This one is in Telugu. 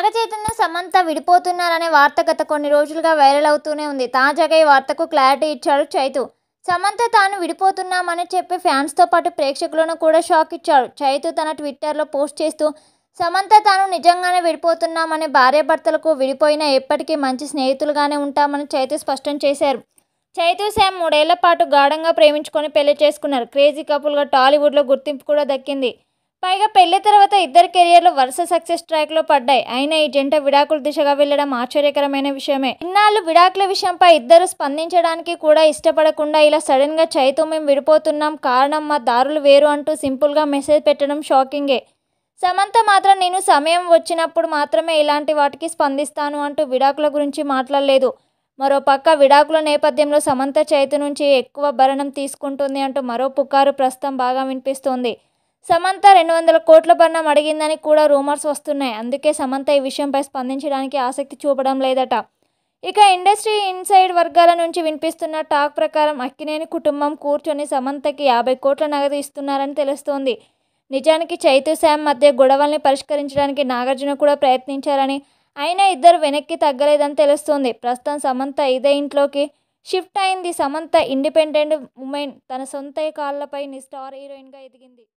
నాగచైతన్య సమంత విడిపోతున్నారనే వార్త గత కొన్ని రోజులుగా వైరల్ అవుతూనే ఉంది తాజాగా ఈ వార్తకు క్లారిటీ ఇచ్చాడు చైతు సమంత తాను విడిపోతున్నామని చెప్పి ఫ్యాన్స్తో పాటు ప్రేక్షకులను కూడా షాక్ ఇచ్చాడు చైతు తన ట్విట్టర్లో పోస్ట్ చేస్తూ సమంత తాను నిజంగానే విడిపోతున్నామని భార్యాభర్తలకు విడిపోయినా ఎప్పటికీ మంచి స్నేహితులుగానే ఉంటామని చైతు స్పష్టం చేశారు చైతు శామ్ మూడేళ్ల పాటు గాఢంగా ప్రేమించుకొని పెళ్లి చేసుకున్నారు క్రేజీ కపుల్గా టాలీవుడ్లో గుర్తింపు కూడా దక్కింది పైగా పెళ్లి తర్వాత ఇద్దరి కెరియర్లు వరుస సక్సెస్ ట్రాక్లో పడ్డాయి అయినా ఈ జంట విడాకుల దిశగా వెళ్లడం ఆశ్చర్యకరమైన విషయమే ఇన్నాళ్ళు విడాకుల విషయంపై ఇద్దరు స్పందించడానికి కూడా ఇష్టపడకుండా ఇలా సడన్గా చైతు మేము విడిపోతున్నాం కారణం మా దారులు వేరు అంటూ సింపుల్గా మెసేజ్ పెట్టడం షాకింగే సమంత మాత్రం నేను సమయం వచ్చినప్పుడు మాత్రమే ఇలాంటి వాటికి స్పందిస్తాను అంటూ విడాకుల గురించి మాట్లాడలేదు మరోపక్క విడాకుల నేపథ్యంలో సమంత చైతు నుంచి ఎక్కువ భరణం తీసుకుంటుంది అంటూ మరో పుకారు ప్రస్తుతం బాగా వినిపిస్తోంది సమంత రెండు వందల కోట్ల భరణం అడిగిందని కూడా రూమర్స్ వస్తున్నాయి అందుకే సమంత ఈ విషయంపై స్పందించడానికి ఆసక్తి చూపడం లేదట ఇక ఇండస్ట్రీ ఇన్సైడ్ వర్గాల నుంచి వినిపిస్తున్న టాక్ ప్రకారం అక్కినేని కుటుంబం కూర్చొని సమంతకి యాభై కోట్ల నగదు ఇస్తున్నారని తెలుస్తోంది నిజానికి చైతు శామ్ మధ్య గొడవల్ని పరిష్కరించడానికి నాగార్జున కూడా ప్రయత్నించారని అయినా ఇద్దరు వెనక్కి తగ్గలేదని తెలుస్తోంది ప్రస్తుతం సమంత ఇదే ఇంట్లోకి షిఫ్ట్ అయింది సమంత ఇండిపెండెంట్ ఉమెన్ తన సొంత కాళ్ళపై స్టార్ హీరోయిన్గా ఎదిగింది